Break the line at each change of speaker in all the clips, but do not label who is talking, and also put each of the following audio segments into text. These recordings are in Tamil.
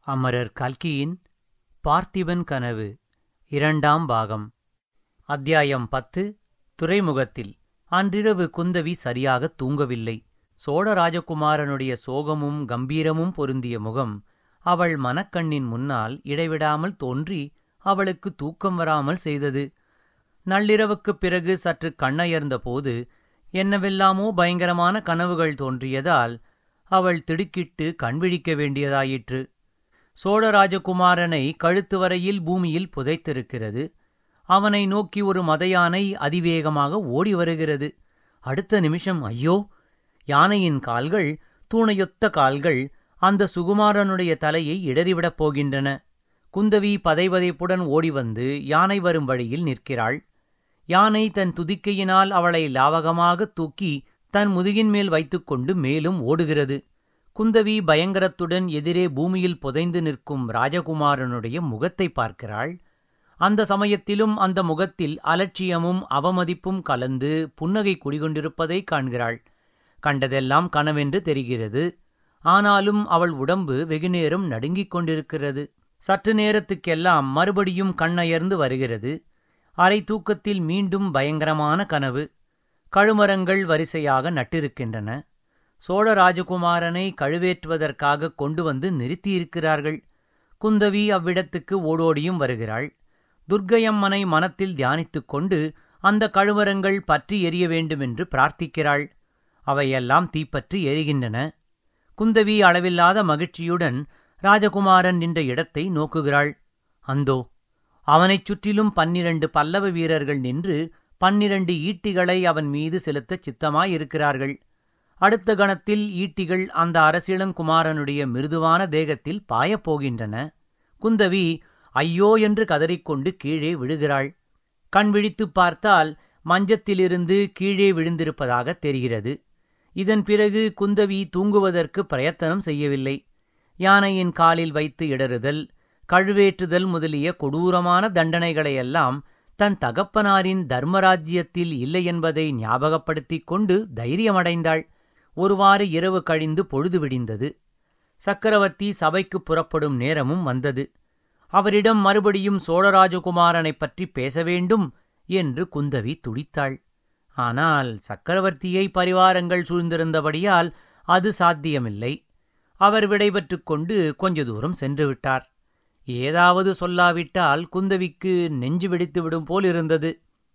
அமரர் கல்கியின் பார்த்திபன் கனவு இரண்டாம் பாகம் அத்தியாயம் பத்து துறைமுகத்தில் அன்றிரவு குந்தவி சரியாகத் தூங்கவில்லை சோழ ராஜகுமாரனுடைய சோகமும் கம்பீரமும் பொருந்திய முகம் அவள் மனக்கண்ணின் முன்னால் இடைவிடாமல் தோன்றி அவளுக்கு தூக்கம் வராமல் செய்தது நள்ளிரவுக்குப் பிறகு சற்று கண்ணயர்ந்த போது என்னவெல்லாமோ பயங்கரமான கனவுகள் தோன்றியதால் அவள் திடுக்கிட்டு கண்விழிக்க வேண்டியதாயிற்று சோழ ராஜகுமாரனை கழுத்து வரையில் பூமியில் புதைத்திருக்கிறது அவனை நோக்கி ஒரு மதயானை அதிவேகமாக ஓடி வருகிறது அடுத்த நிமிஷம் ஐயோ யானையின் கால்கள் தூணையொத்த கால்கள் அந்த சுகுமாரனுடைய தலையை இடறிவிடப் போகின்றன குந்தவி பதைவதைப்புடன் ஓடி வந்து யானை வரும் வழியில் நிற்கிறாள் யானை தன் துதிக்கையினால் அவளை லாவகமாகத் தூக்கி தன் முதுகின் மேல் வைத்துக்கொண்டு மேலும் ஓடுகிறது குந்தவி பயங்கரத்துடன் எதிரே பூமியில் புதைந்து நிற்கும் ராஜகுமாரனுடைய முகத்தை பார்க்கிறாள் அந்த சமயத்திலும் அந்த முகத்தில் அலட்சியமும் அவமதிப்பும் கலந்து புன்னகை குடிகொண்டிருப்பதை காண்கிறாள் கண்டதெல்லாம் கனவென்று தெரிகிறது ஆனாலும் அவள் உடம்பு வெகுநேரம் நடுங்கிக் கொண்டிருக்கிறது சற்று நேரத்துக்கெல்லாம் மறுபடியும் கண்ணயர்ந்து வருகிறது அரை தூக்கத்தில் மீண்டும் பயங்கரமான கனவு கழுமரங்கள் வரிசையாக நட்டிருக்கின்றன சோழ ராஜகுமாரனை கழுவேற்றுவதற்காக கொண்டு வந்து நிறுத்தியிருக்கிறார்கள் குந்தவி அவ்விடத்துக்கு ஓடோடியும் வருகிறாள் துர்க்கையம்மனை மனத்தில் தியானித்துக் கொண்டு அந்த கழுமரங்கள் பற்றி எரிய வேண்டுமென்று பிரார்த்திக்கிறாள் அவையெல்லாம் தீப்பற்றி எரிகின்றன குந்தவி அளவில்லாத மகிழ்ச்சியுடன் ராஜகுமாரன் நின்ற இடத்தை நோக்குகிறாள் அந்தோ அவனைச் சுற்றிலும் பன்னிரண்டு பல்லவ வீரர்கள் நின்று பன்னிரண்டு ஈட்டிகளை அவன் மீது செலுத்தச் சித்தமாயிருக்கிறார்கள் அடுத்த கணத்தில் ஈட்டிகள் அந்த அரசிளங்குமாரனுடைய மிருதுவான தேகத்தில் பாயப் போகின்றன குந்தவி ஐயோ என்று கதறிக்கொண்டு கீழே விழுகிறாள் கண் விழித்துப் பார்த்தால் மஞ்சத்திலிருந்து கீழே விழுந்திருப்பதாக தெரிகிறது இதன் பிறகு குந்தவி தூங்குவதற்கு பிரயத்தனம் செய்யவில்லை யானையின் காலில் வைத்து இடறுதல் கழுவேற்றுதல் முதலிய கொடூரமான தண்டனைகளையெல்லாம் தன் தகப்பனாரின் தர்மராஜ்யத்தில் இல்லை என்பதை ஞாபகப்படுத்திக் கொண்டு தைரியமடைந்தாள் ஒருவாறு இரவு கழிந்து பொழுது விடிந்தது சக்கரவர்த்தி சபைக்கு புறப்படும் நேரமும் வந்தது அவரிடம் மறுபடியும் சோழராஜகுமாரனைப் பற்றி பேச வேண்டும் என்று குந்தவி துடித்தாள் ஆனால் சக்கரவர்த்தியை பரிவாரங்கள் சூழ்ந்திருந்தபடியால் அது சாத்தியமில்லை அவர் விடைபெற்றுக் கொண்டு கொஞ்ச தூரம் சென்று விட்டார் ஏதாவது சொல்லாவிட்டால் குந்தவிக்கு நெஞ்சு வெடித்துவிடும் போல் இருந்தது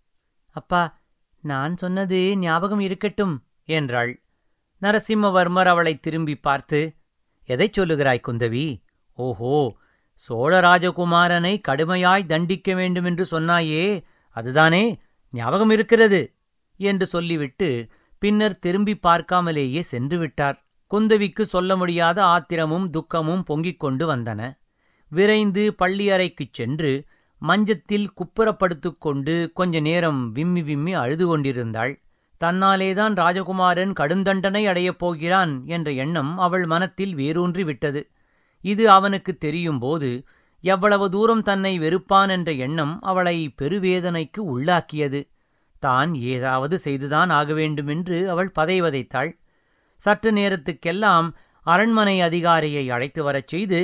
அப்பா நான் சொன்னது ஞாபகம் இருக்கட்டும் என்றாள் நரசிம்மவர்மர் அவளை திரும்பி பார்த்து எதைச் சொல்லுகிறாய் குந்தவி ஓஹோ சோழ ராஜகுமாரனை கடுமையாய் தண்டிக்க வேண்டுமென்று சொன்னாயே அதுதானே ஞாபகம் இருக்கிறது என்று சொல்லிவிட்டு பின்னர் திரும்பி பார்க்காமலேயே சென்று விட்டார் குந்தவிக்கு சொல்ல முடியாத ஆத்திரமும் துக்கமும் பொங்கிக் கொண்டு வந்தன விரைந்து பள்ளியறைக்குச் சென்று மஞ்சத்தில் குப்புறப்படுத்துக் கொண்டு கொஞ்ச நேரம் விம்மி விம்மி அழுது கொண்டிருந்தாள் தன்னாலேதான் ராஜகுமாரன் கடுந்தண்டனை அடையப் போகிறான் என்ற எண்ணம் அவள் மனத்தில் வேரூன்றி விட்டது இது அவனுக்கு தெரியும்போது எவ்வளவு தூரம் தன்னை வெறுப்பான் என்ற எண்ணம் அவளை பெருவேதனைக்கு உள்ளாக்கியது தான் ஏதாவது செய்துதான் ஆக வேண்டுமென்று அவள் பதைவதைத்தாள் சற்று நேரத்துக்கெல்லாம் அரண்மனை அதிகாரியை அழைத்து வரச் செய்து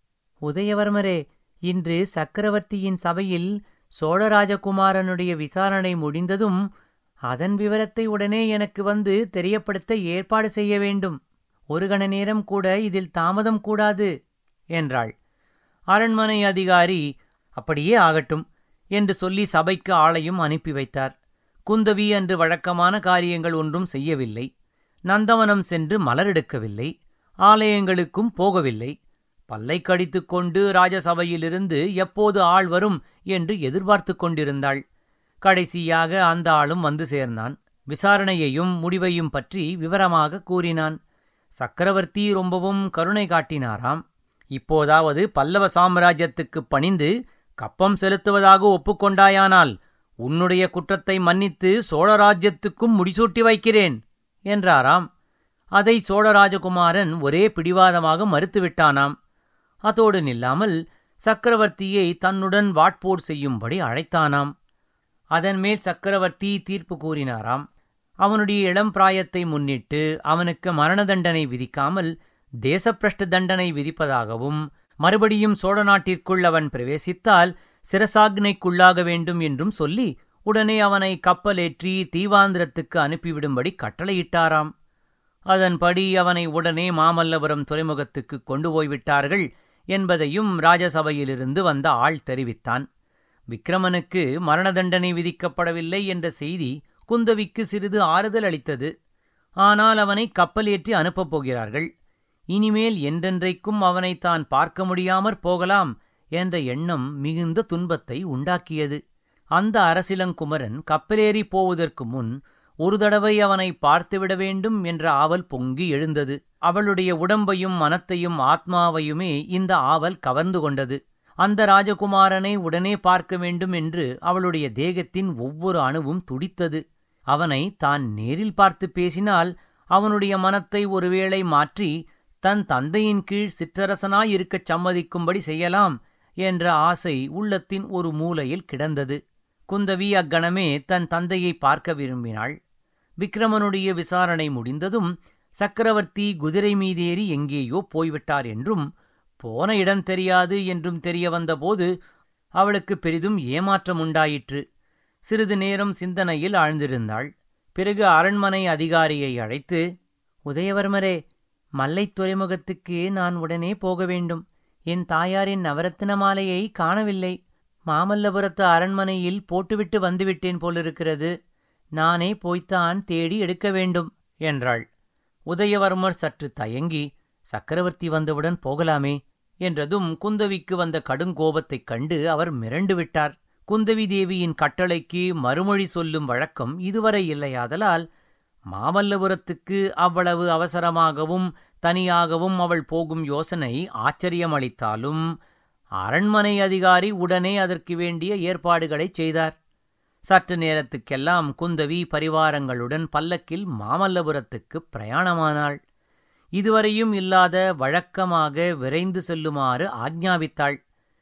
உதயவர்மரே இன்று சக்கரவர்த்தியின் சபையில் சோழராஜகுமாரனுடைய விசாரணை முடிந்ததும் அதன் விவரத்தை உடனே எனக்கு வந்து தெரியப்படுத்த ஏற்பாடு செய்ய வேண்டும் ஒரு கண நேரம் கூட இதில் தாமதம் கூடாது என்றாள் அரண்மனை அதிகாரி அப்படியே ஆகட்டும் என்று சொல்லி சபைக்கு ஆளையும் அனுப்பி வைத்தார் குந்தவி அன்று வழக்கமான காரியங்கள் ஒன்றும் செய்யவில்லை நந்தவனம் சென்று மலரெடுக்கவில்லை ஆலயங்களுக்கும் போகவில்லை பல்லை கடித்துக் கொண்டு ராஜசபையிலிருந்து எப்போது ஆள் வரும் என்று எதிர்பார்த்து கொண்டிருந்தாள் கடைசியாக அந்த ஆளும் வந்து சேர்ந்தான் விசாரணையையும் முடிவையும் பற்றி விவரமாக கூறினான் சக்கரவர்த்தி ரொம்பவும் கருணை காட்டினாராம் இப்போதாவது பல்லவ சாம்ராஜ்யத்துக்குப் பணிந்து கப்பம் செலுத்துவதாக ஒப்புக்கொண்டாயானால் உன்னுடைய குற்றத்தை மன்னித்து சோழராஜ்யத்துக்கும் முடிசூட்டி வைக்கிறேன் என்றாராம் அதை சோழராஜகுமாரன் ஒரே பிடிவாதமாக மறுத்துவிட்டானாம் அதோடு நில்லாமல் சக்கரவர்த்தியை தன்னுடன் வாட்போர் செய்யும்படி அழைத்தானாம் அதன்மேல் சக்கரவர்த்தி தீர்ப்பு கூறினாராம் அவனுடைய இளம் பிராயத்தை முன்னிட்டு அவனுக்கு மரண தண்டனை விதிக்காமல் தேசப்பிரஷ்ட தண்டனை விதிப்பதாகவும் மறுபடியும் சோழ நாட்டிற்குள் அவன் பிரவேசித்தால் சிரசாக்னைக்குள்ளாக வேண்டும் என்றும் சொல்லி உடனே அவனை கப்பலேற்றி தீவாந்திரத்துக்கு அனுப்பிவிடும்படி கட்டளையிட்டாராம் அதன்படி அவனை உடனே மாமல்லபுரம் துறைமுகத்துக்கு கொண்டு போய்விட்டார்கள் என்பதையும் ராஜசபையிலிருந்து வந்த ஆள் தெரிவித்தான் விக்ரமனுக்கு மரண தண்டனை விதிக்கப்படவில்லை என்ற செய்தி குந்தவிக்கு சிறிது ஆறுதல் அளித்தது ஆனால் அவனை கப்பலேற்றி அனுப்பப் போகிறார்கள் இனிமேல் என்றென்றைக்கும் அவனை தான் பார்க்க முடியாமற் போகலாம் என்ற எண்ணம் மிகுந்த துன்பத்தை உண்டாக்கியது அந்த அரசிலங்குமரன் கப்பலேறி போவதற்கு முன் ஒரு தடவை அவனை பார்த்துவிட வேண்டும் என்ற ஆவல் பொங்கி எழுந்தது அவளுடைய உடம்பையும் மனத்தையும் ஆத்மாவையுமே இந்த ஆவல் கவர்ந்து கொண்டது அந்த ராஜகுமாரனை உடனே பார்க்க வேண்டும் என்று அவளுடைய தேகத்தின் ஒவ்வொரு அணுவும் துடித்தது அவனை தான் நேரில் பார்த்து பேசினால் அவனுடைய மனத்தை ஒருவேளை மாற்றி தன் தந்தையின் கீழ் சிற்றரசனாயிருக்கச் சம்மதிக்கும்படி செய்யலாம் என்ற ஆசை உள்ளத்தின் ஒரு மூலையில் கிடந்தது குந்தவி அக்கணமே தன் தந்தையை பார்க்க விரும்பினாள் விக்ரமனுடைய விசாரணை முடிந்ததும் சக்கரவர்த்தி குதிரை மீதேறி எங்கேயோ போய்விட்டார் என்றும் போன இடம் தெரியாது என்றும் தெரிய வந்தபோது அவளுக்கு பெரிதும் ஏமாற்றம் உண்டாயிற்று சிறிது நேரம் சிந்தனையில் ஆழ்ந்திருந்தாள் பிறகு அரண்மனை அதிகாரியை அழைத்து உதயவர்மரே மல்லைத் துறைமுகத்துக்கு நான் உடனே போக வேண்டும் என் தாயாரின் நவரத்தின மாலையை காணவில்லை மாமல்லபுரத்து அரண்மனையில் போட்டுவிட்டு வந்துவிட்டேன் போலிருக்கிறது நானே போய்த்தான் தேடி எடுக்க வேண்டும் என்றாள் உதயவர்மர் சற்று தயங்கி சக்கரவர்த்தி வந்தவுடன் போகலாமே என்றதும் குந்தவிக்கு வந்த கடுங்கோபத்தைக் கண்டு அவர் மிரண்டு விட்டார் குந்தவி தேவியின் கட்டளைக்கு மறுமொழி சொல்லும் வழக்கம் இதுவரை இல்லையாதலால் மாமல்லபுரத்துக்கு அவ்வளவு அவசரமாகவும் தனியாகவும் அவள் போகும் யோசனை ஆச்சரியமளித்தாலும் அரண்மனை அதிகாரி உடனே அதற்கு வேண்டிய ஏற்பாடுகளைச் செய்தார் சற்று நேரத்துக்கெல்லாம் குந்தவி பரிவாரங்களுடன் பல்லக்கில் மாமல்லபுரத்துக்குப் பிரயாணமானாள் இதுவரையும் இல்லாத வழக்கமாக விரைந்து செல்லுமாறு ஆக்ஞாபித்தாள்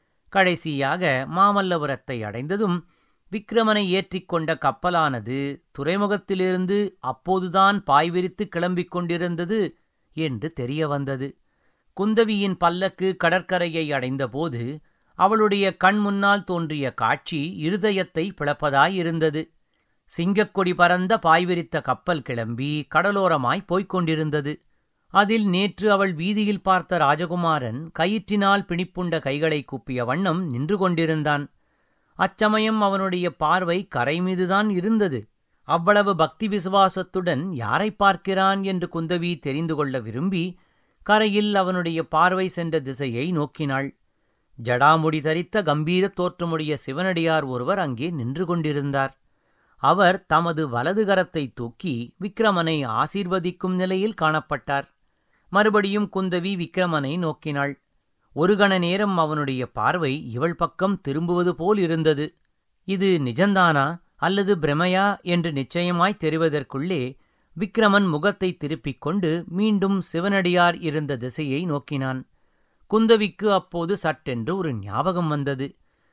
கடைசியாக மாமல்லபுரத்தை அடைந்ததும் விக்ரமனை ஏற்றிக்கொண்ட கப்பலானது துறைமுகத்திலிருந்து அப்போதுதான் பாய்விரித்து கிளம்பிக் கொண்டிருந்தது என்று தெரிய வந்தது குந்தவியின் பல்லக்கு கடற்கரையை அடைந்தபோது அவளுடைய கண் முன்னால் தோன்றிய காட்சி இருதயத்தை பிளப்பதாயிருந்தது சிங்கக்கொடி பறந்த பாய்விரித்த கப்பல் கிளம்பி கடலோரமாய் போய்க் கொண்டிருந்தது அதில் நேற்று அவள் வீதியில் பார்த்த ராஜகுமாரன் கயிற்றினால் பிணிப்புண்ட கைகளை கூப்பிய வண்ணம் நின்று கொண்டிருந்தான் அச்சமயம் அவனுடைய பார்வை கரை மீதுதான் இருந்தது அவ்வளவு பக்தி விசுவாசத்துடன் யாரை பார்க்கிறான் என்று குந்தவி தெரிந்து கொள்ள விரும்பி கரையில் அவனுடைய பார்வை சென்ற திசையை நோக்கினாள் ஜடாமுடி தரித்த கம்பீர தோற்றமுடைய சிவனடியார் ஒருவர் அங்கே நின்று கொண்டிருந்தார் அவர் தமது வலது கரத்தை தூக்கி விக்ரமனை ஆசீர்வதிக்கும் நிலையில் காணப்பட்டார் மறுபடியும் குந்தவி விக்ரமனை நோக்கினாள் ஒரு கண நேரம் அவனுடைய பார்வை இவள் பக்கம் திரும்புவது போல் இருந்தது இது நிஜந்தானா அல்லது பிரமையா என்று நிச்சயமாய் தெரிவதற்குள்ளே விக்ரமன் முகத்தை திருப்பிக் கொண்டு மீண்டும் சிவனடியார் இருந்த திசையை நோக்கினான் குந்தவிக்கு அப்போது சட்டென்று ஒரு ஞாபகம் வந்தது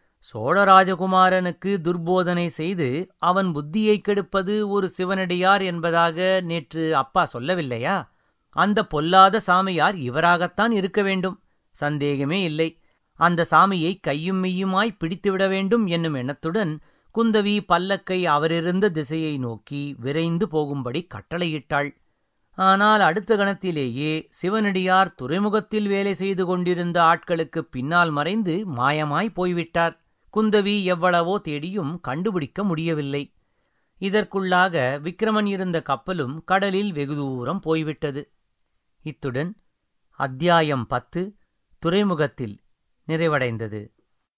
சோழராஜகுமாரனுக்கு துர்போதனை செய்து அவன் புத்தியைக் கெடுப்பது ஒரு சிவனடியார் என்பதாக நேற்று அப்பா சொல்லவில்லையா அந்த பொல்லாத சாமியார் இவராகத்தான் இருக்க வேண்டும் சந்தேகமே இல்லை அந்த சாமியை கையும் மெய்யுமாய் பிடித்துவிட வேண்டும் என்னும் எண்ணத்துடன் குந்தவி பல்லக்கை அவரிருந்த திசையை நோக்கி விரைந்து போகும்படி கட்டளையிட்டாள் ஆனால் அடுத்த கணத்திலேயே சிவனடியார் துறைமுகத்தில் வேலை செய்து கொண்டிருந்த ஆட்களுக்கு பின்னால் மறைந்து மாயமாய் போய்விட்டார் குந்தவி எவ்வளவோ தேடியும் கண்டுபிடிக்க முடியவில்லை இதற்குள்ளாக விக்ரமன் இருந்த கப்பலும் கடலில் வெகு தூரம் போய்விட்டது இத்துடன் அத்தியாயம் பத்து துறைமுகத்தில் நிறைவடைந்தது